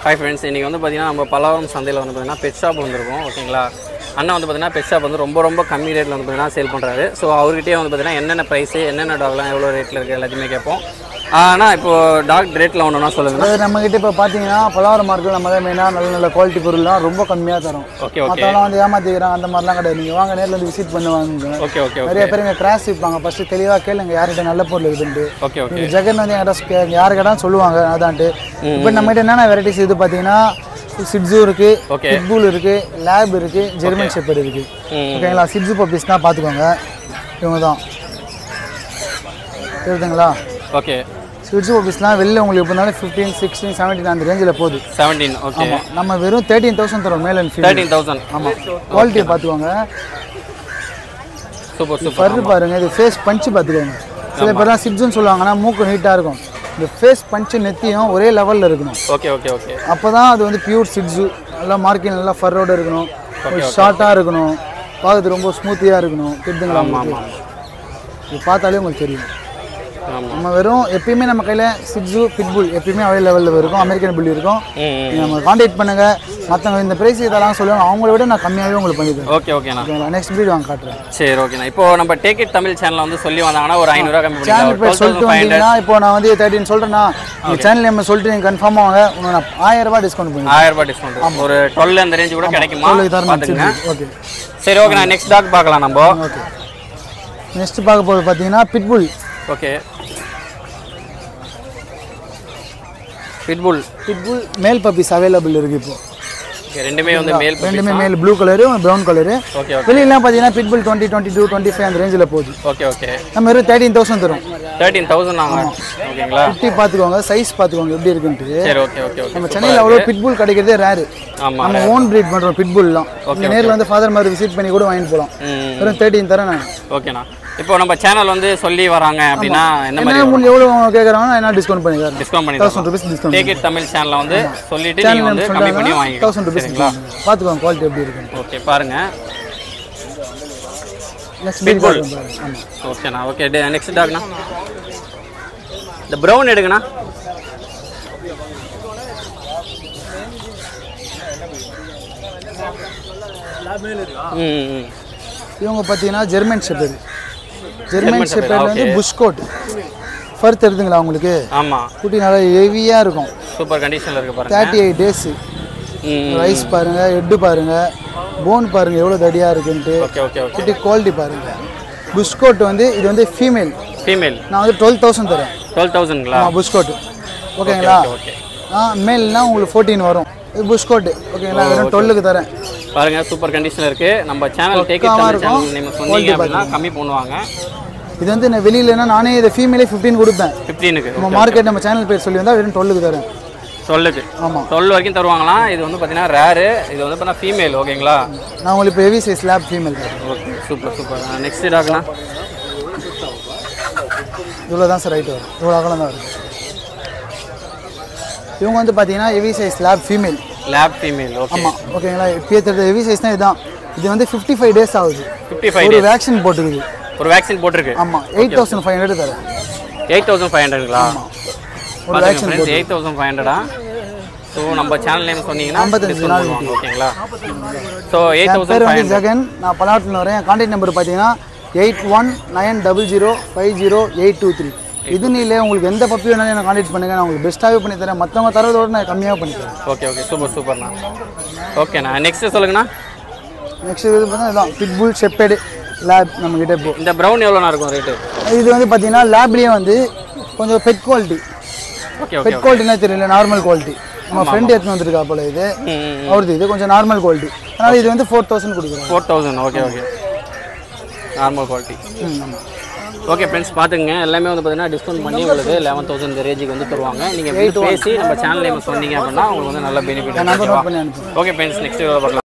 Hi friends இன்றைக்கி வந்து பார்த்தீங்கன்னா நம்ம பலவரம் சந்தையில் வந்து பார்த்தீங்கன்னா பெட் ஷாப் வந்திருக்கோம் ஓகேங்களா அண்ணன் வந்து பார்த்தீங்கன்னா பெட் ஷாப் வந்து ரொம்ப ரொம்ப கம்மி ரேட்டில் வந்து பார்த்தீங்கன்னா சேல் பண்ணுறாரு ஸோ அவர்கிட்டயே வந்து பார்த்தீங்கன்னா என்னென்ன ப்ரைஸு என்னென்ன டாக்லாம் எவ்வளோ ரேட்டில் இருக்குது எல்லாத்தையுமே கேட்போம் ஆனால் இப்போது டாக் ரேட்டில் ஒன்றுனா சொல்லுங்கள் அதாவது நம்மக்கிட்ட இப்போ பார்த்தீங்கன்னா பலவரம் மார்க்கெட் நம்ம தான் மெயினாக நல்ல நல்ல குவாலிட்டி பொருள்லாம் ரொம்ப கம்மியாக தரும் ஓகே ஓகே மற்றவங்களாம் வந்து ஏமாத்திக்கிறாங்க அந்த மாதிரிலாம் கிடையாது நீங்கள் வாங்க நேரில் வந்து விசிட் பண்ணுவாங்க ஓகே ஓகே ஓகே நிறைய பேர் இங்கே கிராஸ் விற்பாங்க ஃபஸ்ட்டு தெளிவாக கேளுங்க யார்கிட்ட நல்ல பொருள் இருக்குன்ட்டு ஓகே ஓகே நீங்கள் ஜெகன் வந்து என்கிட்ட யாரு கேட்டாலும் சொல்லுவாங்க அதான்ட்டு இப்போ நம்மகிட்ட என்னென்ன வெரைட்டிஸ் இது பார்த்தீங்கன்னா சிட்ஸு இருக்கு Okay. பிட்பூல் இருக்கு லேப் இருக்கு ஜெர்மன் ஷெப்பர் இருக்கு ம். ஓகேங்களா சிட்ஸு பப்பீஸ் தான் பார்த்துக்கோங்க இவங்க தான் தெரியுதுங்களா ஓகே சிட்ஸு பப்பீஸ்லாம் வெளில உங்களுக்கு இப்போ இருந்தாலும் ஃபிஃப்டீன் சிக்ஸ்டீன் செவன்டீன் அந்த ரேஞ்சில் போகுது செவன்டீன் ஓகே நம்ம வெறும் தேர்ட்டீன் தௌசண்ட் தரோம் male and female thirteen thousand ஆமாம் குவாலிட்டியை பார்த்துக்கோங்க சூப்பர் சூப்பர் ஃபர்ரு பாருங்க இது ஃபேஸ் பஞ்சு பார்த்துக்கோங்க சில பேர்லாம் சிட்ஸுன்னு சொல்லுவாங்கன்னா மூக்கு நீட்டாக இருக்கும் இந்த ஃபேஸ் பஞ்சு நெத்தியும் ஒரே லெவலில் இருக்கணும் ஓகே ஓகே ஓகே அப்போ தான் அது வந்து பியூர் சிட்ஸு நல்லா மார்க்கிங் நல்லா ஃபர்ரோட இருக்கணும் ஷார்ட்டாக இருக்கணும் பார்க்கறது ரொம்ப ஸ்மூத்தியாக இருக்கணும் தெரியுதுங்களா ஆமாம் உங்களுக்கு ஆமாம் இது பார்த்தாலே உங்களுக்கு தெரியும் ஆமாம் நம்ம வெறும் எப்பயுமே நம்ம கையில் சிட்ஸு பிட்புல் எப்பயுமே அவை லெவலில் இருக்கும் அமெரிக்கன் புல் இருக்கும் ம் ம். நீங்க நம்ம காண்டாக்ட் பண்ணுங்க மற்றவங்க இந்த பிரைஸ் இதெல்லாம் சொல்லுவாங்க அவங்கள விட நான் கம்மியாகவே உங்களுக்கு பண்ணி தரேன் ஓகே ஓகேண்ணா ஓகேங்களா நெக்ஸ்ட் ப்ரீட் வாங்க காட்டுறேன் சரி ஓகேண்ணா இப்போ நம்ம டேக் இட் தமிழ் சேனலில் வந்து சொல்லி வந்தாங்கன்னா ஒரு ஐநூறுரூவா கம்மி சேனல் பேர் சொல்லிட்டு பண்ணிக்கலாம் வந்தீங்கன்னா இப்போ நான் வந்து தேர்ட்டின் சொல்கிறேன்னா உங்கள் சேனல் நேம் சொல்லிட்டு நீங்கள் கன்ஃபார்மாக வாங்க உங்களுக்கு நான் ஆயிரம் ரூபாய் டிஸ்கவுண்ட் பண்ணுவேன் ஆயிரம் ரூபாய் டிஸ்கவுண்ட் ஒரு டுவெல் அந்த ரேஞ்சு கூட கிடைக்குமா உங்களுக்கு தரணும் பார்த்துங்க ஓகே சரி ஓகே நான் நெக்ஸ்ட் டாக் பார்க்கலாம் நம்ம ஓகே நெக்ஸ்ட் பார்க்க போகிறது பார்த்தீங்கன்னா pitbull okay pitbull pitbull male puppies available இருக்குது இப்போ ஓகே ரெண்டுமே வந்து மேல் ரெண்டுமே male blue colour brown colour okay okay வெளியெல்லாம் பார்த்தீங்கன்னா pitbull twenty twenty two twenty five அந்த ரேஞ்சில் போகுது ஓகே ஓகே நம்ம வெறும் தேர்ட்டின் தௌசண்ட் தரும் தேர்ட்டீன் தௌசண்ட் ஆகும் ஓகேங்களா குட்டி பார்த்துக்கோங்க சைஸ் பார்த்துக்கோங்க எப்படி இருக்குன்ட்டு சரி ஓகே ஓகே ஓகே நம்ம சென்னையில் அவ்வளோ பிட்புல் கிடைக்கிறதே ரேரு ஆமாம் நம்ம ஓன் ப்ரீட் பண்ணுறோம் பிட்புல்லாம் இங்கே நேரில் வந்து ஃபாதர் மாதிரி விசிட் பண்ணி கூட வாங்கிட்டு போகலாம் ம் வெறும் தேர்ட்டின் தரேன் நான் ஓகேண்ணா இப்போ நம்ம சேனல் வந்து சொல்லி வராங்க அப்படின்னா என்ன மாதிரி என்ன உங்களுக்கு எவ்வளோ கேட்குறாங்க நான் என்ன டிஸ்கவுண்ட் பண்ணி தரேன் டிஸ்கவுண்ட் பண்ணி thousand rupees discount take it Tamil சேனலில் வந்து சொல்லிட்டு நீங்கள் வந்து கம்மி பண்ணி வாங்கிக்கலாம் தௌசண்ட் ருபீஸ் சரிங்களா பார்த்துக்கோங்க குவாலிட்டி எப்படி இருக்குன்னு ஓகே பாருங்க நெக்ஸ்ட் பீட் பாருங்க ஆமாம் ஓகேண்ணா ஓகே நெக்ஸ்ட் டாக்ண்ணா இந்த ப்ரௌன் எடுங்கண்ணா ம் ம் இவங்க பார்த்தீங்கன்னா ஜெர்மன் ஷெப்பர் ஜெர்மன் Shepherd, ஷெப்பர்ல வந்து okay. புஷ் கோட் ஃபர் தெரியுதுங்களா உங்களுக்கு ஆமாம் குட்டி நல்லா ஹெவியாக இருக்கும் சூப்பர் கண்டிஷனில் இருக்கு பாருங்க தேர்ட்டி எயிட் டேஸ் ம் ரைஸ் பாருங்க ஹெட்டு பாருங்க போன் பாருங்க எவ்வளோ தடியாக இருக்குன்ட்டு ஓகே ஓகே ஓகே குட்டி குவாலிட்டி பாருங்க புஷ் கோட் வந்து இது வந்து ஃபீமேல் ஃபீமேல் நான் வந்து டுவெல் தௌசண்ட் தரேன் டுவெல் தௌசண்ட்ங்களா ஆமாம் புஷ் கோட் ஓகேங்களா ஓகே ஆ மேல்னா உங்களுக்கு ஃபோர்டீன் வரும் இது புஷ் கோட் ஓகேங்களா வெறும் டுவெல்லுக்கு தரேன் பாருங்க சூப்பர் கண்டிஷனில் இருக்கு நம்ம சேனல் டேக் இட் பக்காவா தமிழ் இருக்கும். சேனல் நீங்கள் சொன்னீங்க அப்படின்னா கம்மி பண்ணுவாங்க இது வந்து நான் வெளியிலனா நானே இதை ஃபீமேலே ஃபிஃப்டீன் கொடுப்பேன் ஃபிஃப்டீனுக்கு நம்ம மார்க்கெட் நம்ம சேனல் பேர் சொல்லி வந்தால் வெறும் டுவெல்லுக்கு தரேன் டுவெல்லுக்கு ஆமாம் டுவெல் வரைக்கும் தருவாங்களாம் இது வந்து பார்த்தீங்கன்னா ரேரு இது வந்து பார்த்தீங்கன்னா ஃபீமேல் ஓகேங்களா நான் உங்களுக்கு இப்போ ஹெவி சைஸ் லேப் ஃபீமேல் தரேன் ஓகே சூப்பர் சூப்பர் நெக்ஸ்ட் டாக்னா இவ்வளோ தான் சார் ரைட் வரும் இவ்வளோ அகலம் தான் வரும் இவங்க வந்து பார்த்தீங்கன்னா heavy size lab female lab female okay ஆமாம் ஓகேங்களா இப்போ தெரிஞ்ச ஹெவி சைஸ் தான் இதுதான் இது வந்து ஃபிஃப்டி ஃபைவ் டேஸ் ஆகுது ஃபிஃப்டி ஃபைவ் ஒரு வேக்சின் போட்டுருக்குது ஒரு வேக்சின் போட்டிருக்கு ஆமாம் எயிட் தௌசண்ட் ஃபைவ் ஹண்ட்ரட் தரேன் எயிட் தௌசண்ட் ஃபைவ் ஹண்ட்ரட்ங்களா ஒரு vaccine friends eight thousand five ஹண்ட்ரடா ஸோ நம்ம சேனல் நேம் சொன்னீங்கன்னா ஐம்பத்தஞ்சு discount நாள் பண்ணுவாங்க ஓகேங்களா ஸோ எயிட் என் தௌசண்ட் பேர் ஃபைவ் வந்து ஜெகன் நான் பல்லாவரத்தில் வரேன் என் கான்டாக்ட் நம்பர் பார்த்தீங்கன்னா eight one nine double zero five zero eight two three இது இல்லை உங்களுக்கு எந்த பப்பி வேணாலும் எனக்கு கான்டாக்ட் பண்ணுங்கள் நான் உங்களுக்கு பெஸ்ட்டாகவே பண்ணி தரேன் மற்றவங்க தரதோட நான் கம்மியாக பண்ணி தரேன் ஓகே ஓகே சூப்பர் சூப்பர்ண்ணா ஓகேண்ணா நெக்ஸ்ட் சொல்லுங்கண்ணா நெக்ஸ்ட் இது பார்த்தீங்கன்னா இதான் பிட்புல் ஷெப்பேடு லேப் நம்மக்கிட்ட இப்போ இந்த ப்ரௌன் எவ்வளோண்ணா இருக்கும் ரேட்டு இது வந்து பார்த்தீங்கன்னா லேப்லேயே வந்து கொஞ்சம் pet quality okay okay pet குவாலிட்டினா தெரியல நார்மல் குவாலிட்டி நம்ம ஃப்ரெண்ட் எடுத்துன்னு வந்திருக்கா போல இது ம் அவரது இது கொஞ்சம் நார்மல் குவாலிட்டி அதனால் இது வந்து ஃபோர் தௌசண்ட் கொடுக்குறோம் four thousand okay okay normal quality ம் ஆமாம் ஓகே ஃப்ரெண்ட்ஸ் பார்த்துங்க எல்லாமே வந்து பார்த்தீங்கன்னா டிஸ்கவுண்ட் பண்ணி உங்களுக்கு லெவன் தௌசண்ட் இந்த ரேஞ்சுக்கு வந்து தருவாங்க நீங்கள் பேசி நம்ம சேனல் நேம் சொன்னீங்க அப்படின்னா உங்களுக்கு வந்து நல்ல பெனிஃபிட் நம்பர் நோட் பண்ணி அனுப்புங்க ஓகே ஃப்ரெண்ட்ஸ் நெக்ஸ்ட் பார்க்கலாம்